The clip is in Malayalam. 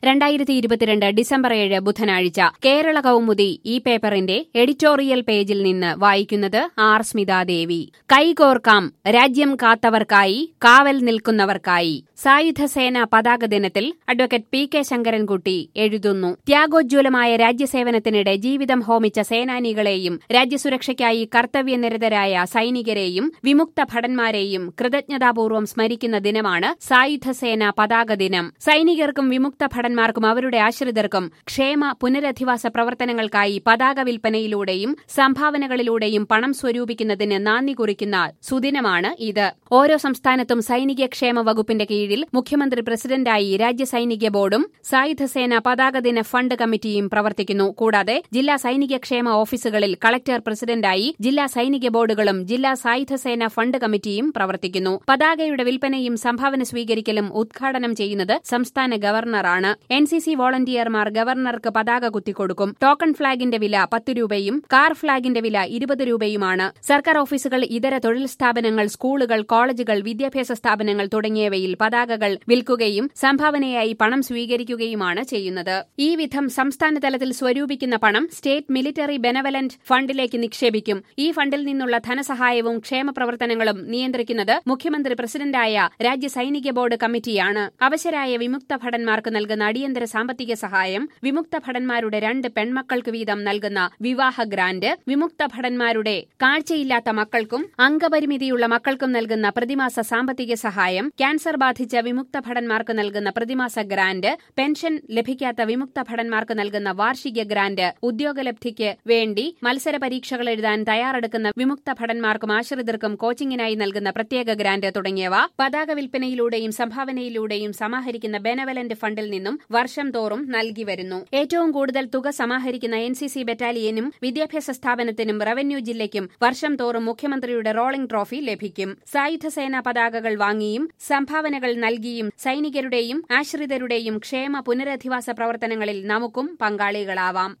രണ്ടായിരത്തി ഇരുപത്തിരണ്ട് ഡിസംബർ ഏഴ് ബുധനാഴ്ച കേരള കൗമുദി ഈ പേപ്പറിന്റെ എഡിറ്റോറിയൽ പേജിൽ നിന്ന് വായിക്കുന്നത് ആർ സ്മിതാദേവി കൈകോർക്കാം രാജ്യം കാത്തവർക്കായി കാവൽ നിൽക്കുന്നവർക്കായി സായുധസേന പതാക ദിനത്തിൽ അഡ്വക്കേറ്റ് പി കെ ശങ്കരൻകുട്ടി എഴുതുന്നു ത്യാഗോജ്വലമായ രാജ്യസേവനത്തിനിടെ ജീവിതം ഹോമിച്ച സേനാനികളെയും രാജ്യസുരക്ഷയ്ക്കായി കർത്തവ്യനിരതരായ സൈനികരെയും വിമുക്ത ഭടന്മാരെയും കൃതജ്ഞതാപൂർവ്വം സ്മരിക്കുന്ന ദിനമാണ് സായുധസേന പതാക ദിനം സൈനികർക്കും വിമുക്ത ഭടന്മാർക്കും അവരുടെ ആശ്രിതർക്കും ക്ഷേമ പുനരധിവാസ പ്രവർത്തനങ്ങൾക്കായി പതാക വിൽപ്പനയിലൂടെയും സംഭാവനകളിലൂടെയും പണം സ്വരൂപിക്കുന്നതിന് നാന്ദി കുറിക്കുന്ന സുദിനമാണ് ഇത് ഓരോ സംസ്ഥാനത്തും സൈനിക ക്ഷേമ വകുപ്പിന്റെ കീഴിൽ മുഖ്യമന്ത്രി പ്രസിഡന്റായി രാജ്യസൈനിക ബോർഡും സായുധസേന പതാക ദിന ഫണ്ട് കമ്മിറ്റിയും പ്രവർത്തിക്കുന്നു കൂടാതെ ജില്ലാ സൈനിക ക്ഷേമ ഓഫീസുകളിൽ കളക്ടർ പ്രസിഡന്റായി ജില്ലാ സൈനിക ബോർഡുകളും ജില്ലാ സായുധസേന ഫണ്ട് കമ്മിറ്റിയും പ്രവർത്തിക്കുന്നു പതാകയുടെ വിൽപ്പനയും സംഭാവന സ്വീകരിക്കലും ഉദ്ഘാടനം ചെയ്യുന്നത് സംസ്ഥാന ഗവർണറാണ് എൻ സി സി വോളണ്ടിയർമാർ ഗവർണർക്ക് പതാക കുത്തിക്കൊടുക്കും ടോക്കൺ ഫ്ളാഗിന്റെ വില പത്ത് രൂപയും കാർ ഫ്ളാഗിന്റെ വില ഇരുപത് രൂപയുമാണ് സർക്കാർ ഓഫീസുകൾ ഇതര തൊഴിൽ സ്ഥാപനങ്ങൾ സ്കൂളുകൾ കോളേജുകൾ വിദ്യാഭ്യാസ സ്ഥാപനങ്ങൾ തുടങ്ങിയവയിൽ പതാകകൾ വിൽക്കുകയും സംഭാവനയായി പണം സ്വീകരിക്കുകയുമാണ് ചെയ്യുന്നത് ഈ വിധം സംസ്ഥാന തലത്തിൽ സ്വരൂപിക്കുന്ന പണം സ്റ്റേറ്റ് മിലിറ്ററി ബെനവലന്റ് ഫണ്ടിലേക്ക് നിക്ഷേപിക്കും ഈ ഫണ്ടിൽ നിന്നുള്ള ധനസഹായവും ക്ഷേമ പ്രവർത്തനങ്ങളും നിയന്ത്രിക്കുന്നത് മുഖ്യമന്ത്രി പ്രസിഡന്റായ രാജ്യ സൈനിക ബോർഡ് കമ്മിറ്റിയാണ് അവശരായ വിമുക്ത ഭടന്മാർക്ക് നൽകുന്ന അടിയന്തര സാമ്പത്തിക സഹായം വിമുക്ത ഭടന്മാരുടെ രണ്ട് പെൺമക്കൾക്ക് വീതം നൽകുന്ന വിവാഹ ഗ്രാന്റ് വിമുക്ത ഭടന്മാരുടെ കാഴ്ചയില്ലാത്ത മക്കൾക്കും അംഗപരിമിതിയുള്ള മക്കൾക്കും നൽകുന്ന പ്രതിമാസ സാമ്പത്തിക സഹായം ക്യാൻസർ ബാധിച്ച വിമുക്ത ഭടന്മാർക്ക് നൽകുന്ന പ്രതിമാസ ഗ്രാന്റ് പെൻഷൻ ലഭിക്കാത്ത വിമുക്ത ഭടന്മാർക്ക് നൽകുന്ന വാർഷിക ഗ്രാന്റ് ഉദ്യോഗലബ്ധിക്ക് വേണ്ടി മത്സര പരീക്ഷകൾ എഴുതാൻ തയ്യാറെടുക്കുന്ന വിമുക്ത ഭടന്മാർക്കും ആശ്രിതർക്കും കോച്ചിങ്ങിനായി നൽകുന്ന പ്രത്യേക ഗ്രാന്റ് തുടങ്ങിയവ പതാക വിൽപ്പനയിലൂടെയും സംഭാവനയിലൂടെയും സമാഹരിക്കുന്ന ബെനവലന്റ് ഫണ്ടിൽ നിന്നും വർഷം തോറും നൽകി വരുന്നു ഏറ്റവും കൂടുതൽ തുക സമാഹരിക്കുന്ന എൻ സി സി ബറ്റാലിയനും വിദ്യാഭ്യാസ സ്ഥാപനത്തിനും റവന്യൂ ജില്ലയ്ക്കും വർഷം തോറും മുഖ്യമന്ത്രിയുടെ റോളിംഗ് ട്രോഫി ലഭിക്കും സായുധസേന പതാകകൾ വാങ്ങിയും സംഭാവനകൾ നൽകിയും സൈനികരുടെയും ആശ്രിതരുടെയും ക്ഷേമ പുനരധിവാസ പ്രവർത്തനങ്ങളിൽ നമുക്കും പങ്കാളികളാവാം